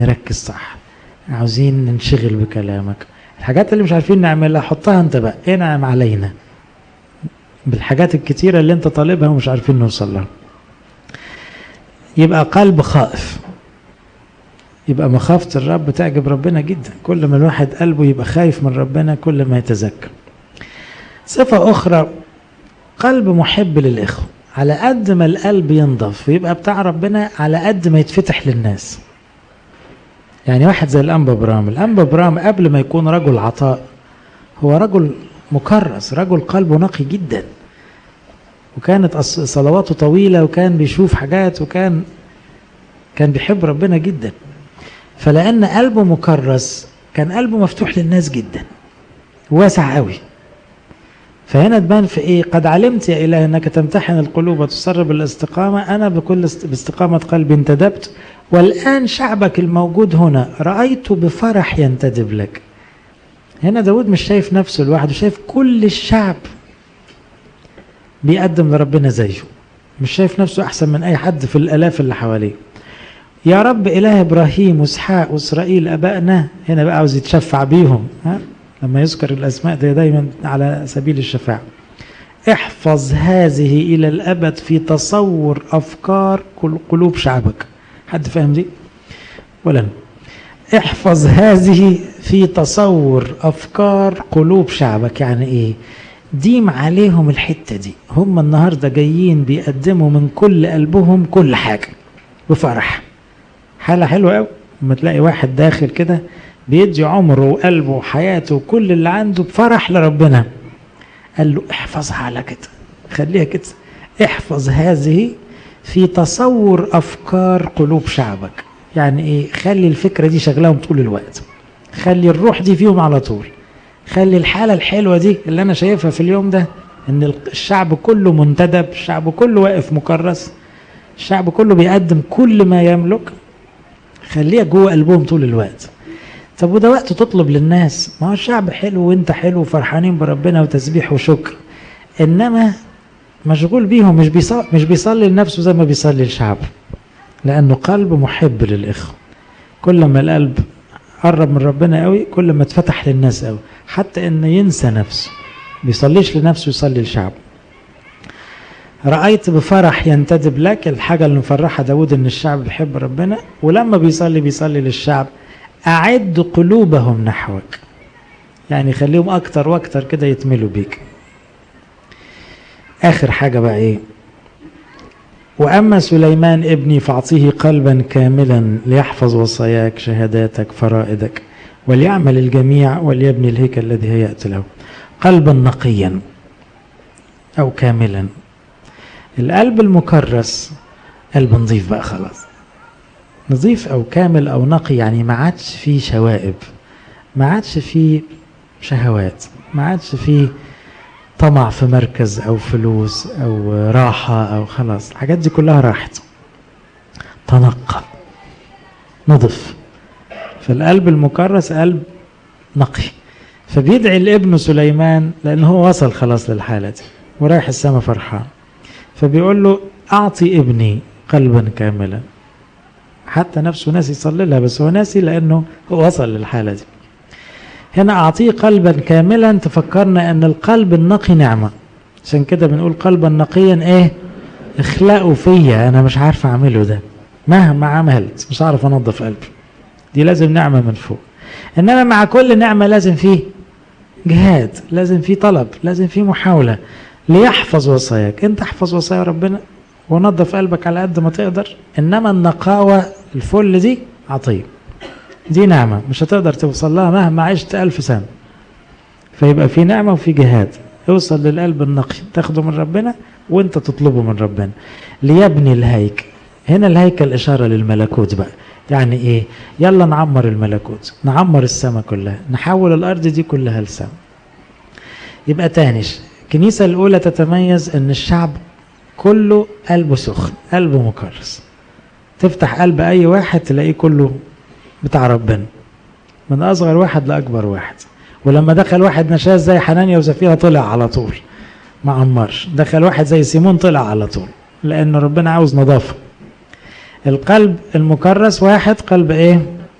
نركز صح عاوزين ننشغل بكلامك الحاجات اللي مش عارفين نعملها حطها انت بقى انعم علينا بالحاجات الكتيرة اللي انت طالبها ومش عارفين نوصل لها يبقى قلب خائف يبقى مخافة الرب تعجب ربنا جدا كل ما الواحد قلبه يبقى خايف من ربنا كل ما يتزكى صفة أخرى قلب محب للإخوة على قد ما القلب ينضف ويبقى بتاع ربنا على قد ما يتفتح للناس يعني واحد زي الأنبا برام الأنبا برام قبل ما يكون رجل عطاء هو رجل مكرس رجل قلبه نقي جدا وكانت صلواته طويلة وكان بيشوف حاجات وكان كان بيحب ربنا جدا فلأن قلبه مكرس كان قلبه مفتوح للناس جدا واسع قوي فهنا تبان في ايه قد علمت يا اله انك تمتحن القلوب وتسر بالاستقامه انا بكل باستقامه قلبي انتدبت والان شعبك الموجود هنا رايت بفرح ينتدب لك هنا داود مش شايف نفسه لوحده شايف كل الشعب بيقدم لربنا زيه مش شايف نفسه احسن من اي حد في الالاف اللي حواليه يا رب اله ابراهيم واسحاق واسرائيل ابائنا هنا بقى عاوز يتشفع بيهم ها لما يذكر الاسماء دي دايما على سبيل الشفاعه احفظ هذه الى الابد في تصور افكار قلوب شعبك حد فاهم دي ولا احفظ هذه في تصور افكار قلوب شعبك يعني ايه ديم عليهم الحته دي هم النهارده جايين بيقدموا من كل قلبهم كل حاجه بفرح حاله حلوه قوي لما تلاقي واحد داخل كده بيدي عمره وقلبه وحياته وكل اللي عنده بفرح لربنا قال له احفظها على كده خليها كده احفظ هذه في تصور افكار قلوب شعبك يعني ايه خلي الفكره دي شغلاهم طول الوقت خلي الروح دي فيهم على طول خلي الحاله الحلوه دي اللي انا شايفها في اليوم ده ان الشعب كله منتدب الشعب كله واقف مكرس الشعب كله بيقدم كل ما يملك خليها جوه قلبهم طول الوقت طب وده وقت تطلب للناس ما هو الشعب حلو وانت حلو وفرحانين بربنا وتسبيح وشكر انما مشغول بيهم مش بيصلي مش بيصلي لنفسه زي ما بيصلي الشعب لانه قلب محب للاخوه كل ما القلب قرب من ربنا قوي كل ما اتفتح للناس قوي حتى انه ينسى نفسه بيصليش لنفسه يصلي للشعب رأيت بفرح ينتدب لك الحاجة اللي مفرحة داود ان الشعب بيحب ربنا ولما بيصلي بيصلي للشعب أعد قلوبهم نحوك يعني خليهم أكتر وأكتر كده يتملوا بيك آخر حاجة بقى إيه وأما سليمان ابني فأعطيه قلبا كاملا ليحفظ وصاياك شهاداتك فرائدك وليعمل الجميع وليبني الهيكل الذي هيأت له قلبا نقيا أو كاملا القلب المكرس قلب نظيف بقى خلاص نظيف او كامل او نقي يعني ما عادش فيه شوائب ما عادش فيه شهوات ما عادش فيه طمع في مركز او فلوس او راحة او خلاص الحاجات دي كلها راحت تنقى نضف فالقلب المكرس قلب نقي فبيدعي لابنه سليمان لان هو وصل خلاص للحالة دي ورايح السما فرحان فبيقول له اعطي ابني قلبا كاملا حتى نفسه ناسي يصلي لها بس هو ناسي لانه هو وصل للحاله دي هنا اعطيه قلبا كاملا تفكرنا ان القلب النقي نعمه عشان كده بنقول قلبا نقيا ايه اخلقه فيا انا مش عارف اعمله ده مهما عملت مش عارف انظف قلبي دي لازم نعمه من فوق انما مع كل نعمه لازم فيه جهاد لازم فيه طلب لازم فيه محاوله ليحفظ وصاياك انت احفظ وصايا ربنا ونظف قلبك على قد ما تقدر انما النقاوه الفل دي عطيه دي نعمه مش هتقدر توصل لها مهما عشت ألف سنه فيبقى في نعمه وفي جهاد اوصل للقلب النقي تاخده من ربنا وانت تطلبه من ربنا ليبني الهيكل هنا الهيكل اشاره للملكوت بقى يعني ايه يلا نعمر الملكوت نعمر السماء كلها نحول الارض دي كلها لسماء يبقى تانيش الكنيسه الاولى تتميز ان الشعب كله قلبه سخن قلبه مكرس تفتح قلب اي واحد تلاقيه كله بتاع ربنا من اصغر واحد لاكبر واحد ولما دخل واحد نشاز زي حنانيا وزفيرة طلع على طول ما عمرش دخل واحد زي سيمون طلع على طول لان ربنا عاوز نظافه القلب المكرس واحد قلب ايه